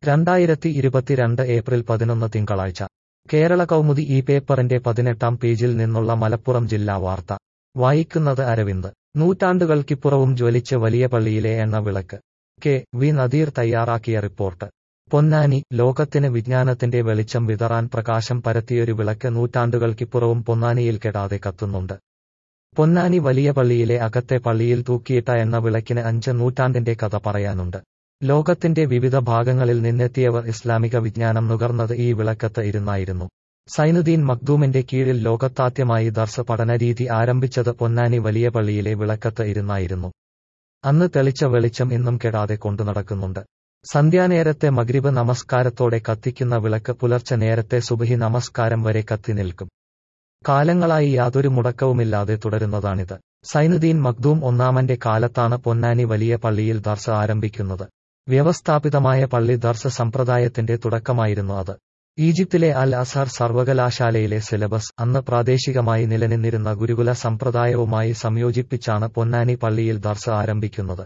രണ്ടായിരത്തി ഇരുപത്തിരണ്ട് ഏപ്രിൽ പതിനൊന്ന് തിങ്കളാഴ്ച കേരള കൗമുദി ഈ പേപ്പറിന്റെ പതിനെട്ടാം പേജിൽ നിന്നുള്ള മലപ്പുറം ജില്ലാ വാർത്ത വായിക്കുന്നത് അരവിന്ദ് നൂറ്റാണ്ടുകൾക്കിപ്പുറവും ജ്വലിച്ച് വലിയ പള്ളിയിലെ എണ്ണ വിളക്ക് കെ വി നദീർ തയ്യാറാക്കിയ റിപ്പോർട്ട് പൊന്നാനി ലോകത്തിന് വിജ്ഞാനത്തിന്റെ വെളിച്ചം വിതറാൻ പ്രകാശം പരത്തിയൊരു വിളക്ക് നൂറ്റാണ്ടുകൾക്കിപ്പുറവും പൊന്നാനിയിൽ കെടാതെ കത്തുന്നുണ്ട് പൊന്നാനി വലിയ പള്ളിയിലെ അകത്തെ പള്ളിയിൽ തൂക്കിയിട്ട എണ്ണ വിളക്കിന് അഞ്ച് നൂറ്റാണ്ടിന്റെ കഥ പറയാനുണ്ട് ലോകത്തിന്റെ വിവിധ ഭാഗങ്ങളിൽ നിന്നെത്തിയവർ ഇസ്ലാമിക വിജ്ഞാനം നുകർന്നത് ഈ വിളക്കത്ത് ഇരുന്നായിരുന്നു സൈനുദ്ദീൻ മഖ്ദൂമിന്റെ കീഴിൽ ലോകത്താദ്യമായി ദർസ് പഠനരീതി ആരംഭിച്ചത് പൊന്നാനി വലിയ പള്ളിയിലെ വിളക്കത്ത് ഇരുന്നായിരുന്നു അന്ന് തെളിച്ച വെളിച്ചം ഇന്നും കെടാതെ കൊണ്ടുനടക്കുന്നുണ്ട് സന്ധ്യാനേരത്തെ മഗ്രിബ് നമസ്കാരത്തോടെ കത്തിക്കുന്ന വിളക്ക് പുലർച്ചെ നേരത്തെ സുബഹി നമസ്കാരം വരെ കത്തി നിൽക്കും കാലങ്ങളായി യാതൊരു മുടക്കവുമില്ലാതെ തുടരുന്നതാണിത് സൈനുദ്ദീൻ മഖ്ദൂം ഒന്നാമന്റെ കാലത്താണ് പൊന്നാനി വലിയ പള്ളിയിൽ ദർസ് ആരംഭിക്കുന്നത് വ്യവസ്ഥാപിതമായ പള്ളി ദർസ് സമ്പ്രദായത്തിന്റെ തുടക്കമായിരുന്നു അത് ഈജിപ്തിലെ അൽ അസഹർ സർവകലാശാലയിലെ സിലബസ് അന്ന് പ്രാദേശികമായി നിലനിന്നിരുന്ന ഗുരുകുല സമ്പ്രദായവുമായി സംയോജിപ്പിച്ചാണ് പൊന്നാനി പള്ളിയിൽ ദർസ് ആരംഭിക്കുന്നത്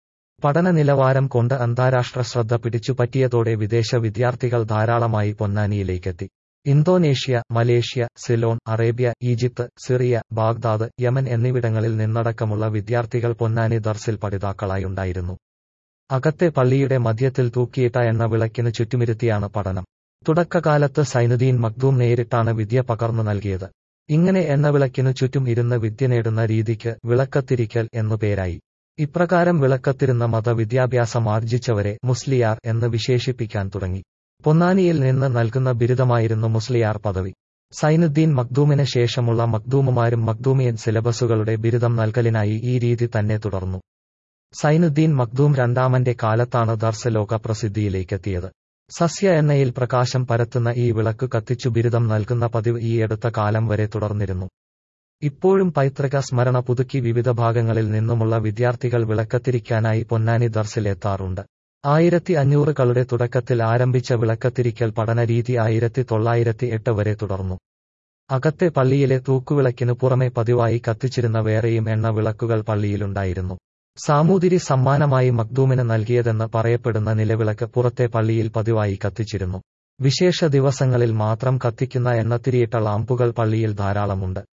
പഠന നിലവാരം കൊണ്ട് അന്താരാഷ്ട്ര ശ്രദ്ധ പിടിച്ചുപറ്റിയതോടെ വിദേശ വിദ്യാർത്ഥികൾ ധാരാളമായി പൊന്നാനിയിലേക്കെത്തി Indonesia Malaysia Ceylon Arabia Egypt Syria Baghdad Yemen എന്നിവിടങ്ങളിൽ നിന്നടക്കമുള്ള വിദ്യാർത്ഥികൾ പൊന്നാനി ദർസിൽ പഠിതാക്കളായുണ്ടായിരുന്നു അകത്തെ പള്ളിയുടെ മധ്യത്തിൽ തൂക്കിയിട്ട എണ്ണ വിളക്കിന് ചുറ്റുമിരുത്തിയാണ് പഠനം തുടക്കകാലത്ത് സൈനുദ്ദീൻ മഖ്ദൂം നേരിട്ടാണ് വിദ്യ പകർന്നു നൽകിയത് ഇങ്ങനെ എണ്ണവിളക്കിനു ചുറ്റും ഇരുന്ന് വിദ്യ നേടുന്ന രീതിക്ക് വിളക്കത്തിരിക്കൽ എന്നു പേരായി ഇപ്രകാരം വിളക്കത്തിരുന്ന മതവിദ്യാഭ്യാസം ആർജിച്ചവരെ മുസ്ലിയാർ എന്ന് വിശേഷിപ്പിക്കാൻ തുടങ്ങി പൊന്നാനിയിൽ നിന്ന് നൽകുന്ന ബിരുദമായിരുന്നു മുസ്ലിയാർ പദവി സൈനുദ്ദീൻ മഖ്ദൂമിന് ശേഷമുള്ള മഖ്ദൂമുമാരും മഖ്ദൂമിയൻ സിലബസുകളുടെ ബിരുദം നൽകലിനായി ഈ രീതി തന്നെ തുടർന്നു സൈനുദ്ദീൻ മഖ്ദൂം രണ്ടാമന്റെ കാലത്താണ് ദർസ് ലോക പ്രസിദ്ധിയിലേക്കെത്തിയത് സസ്യ എണ്ണയിൽ പ്രകാശം പരത്തുന്ന ഈ വിളക്ക് കത്തിച്ചു ബിരുദം നൽകുന്ന പതിവ് ഈ അടുത്ത കാലം വരെ തുടർന്നിരുന്നു ഇപ്പോഴും പൈതൃക സ്മരണ പുതുക്കി വിവിധ ഭാഗങ്ങളിൽ നിന്നുമുള്ള വിദ്യാർത്ഥികൾ വിളക്കത്തിരിക്കാനായി പൊന്നാനി ദർസിൽ എത്താറുണ്ട് ആയിരത്തി അഞ്ഞൂറുകളുടെ തുടക്കത്തിൽ ആരംഭിച്ച വിളക്കത്തിരിക്കൽ പഠനരീതി ആയിരത്തി തൊള്ളായിരത്തി എട്ട് വരെ തുടർന്നു അകത്തെ പള്ളിയിലെ തൂക്കുവിളക്കിനു പുറമെ പതിവായി കത്തിച്ചിരുന്ന വേറെയും എണ്ണ വിളക്കുകൾ പള്ളിയിലുണ്ടായിരുന്നു സാമൂതിരി സമ്മാനമായി മഖ്ദൂമിന് നൽകിയതെന്ന് പറയപ്പെടുന്ന നിലവിളക്ക് പുറത്തെ പള്ളിയിൽ പതിവായി കത്തിച്ചിരുന്നു വിശേഷ ദിവസങ്ങളിൽ മാത്രം കത്തിക്കുന്ന എണ്ണത്തിരിയിട്ട ലാമ്പുകൾ പള്ളിയിൽ ധാരാളമുണ്ട്